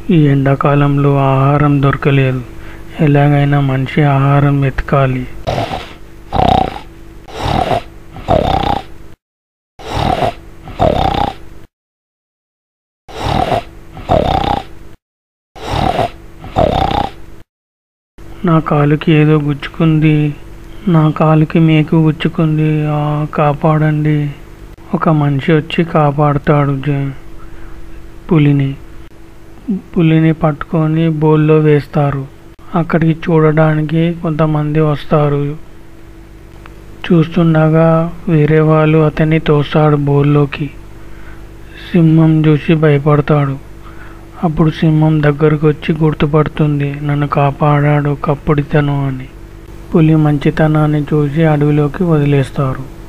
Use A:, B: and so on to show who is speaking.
A: ఈ ఎండాకాలంలో ఆహారం దొరకలేదు ఎలాగైనా మంచి ఆహారం వెతకాలి నా కాలుకి ఏదో గుచ్చుకుంది నా కాలుకి మేకు గుచ్చుకుంది ఆ, కాపాడండి ఒక మనిషి వచ్చి కాపాడుతాడు జ- పులిని పులిని పట్టుకొని బోల్లో వేస్తారు అక్కడికి చూడడానికి కొంతమంది వస్తారు చూస్తుండగా వేరే వాళ్ళు అతన్ని తోస్తాడు బోల్లోకి సింహం చూసి భయపడతాడు అప్పుడు సింహం దగ్గరకు వచ్చి గుర్తుపడుతుంది నన్ను కాపాడాడు కప్పుడితను అని పులి మంచితనాన్ని చూసి అడవిలోకి వదిలేస్తారు